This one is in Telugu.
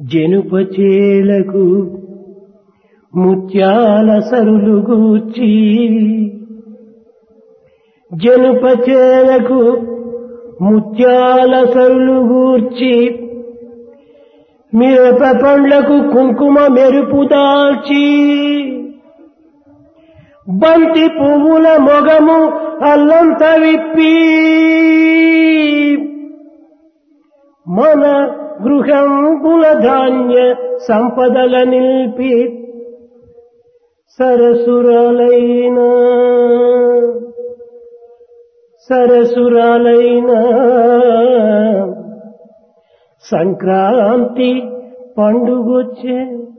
జనుపచేలకు ముత్యాల సరులు గూర్చి జనుపచేలకు ముత్యాల సరులు గూర్చి మిరప పండ్లకు కుంకుమ మెరుపు దాల్చి బంతి పువ్వుల మొగము అల్లంత విప్పి మన గృహంబుల ధాన్య సంపదల నిల్పి సరసురాలైన సరసురాలైన సంక్రాంతి పండుగొచ్చే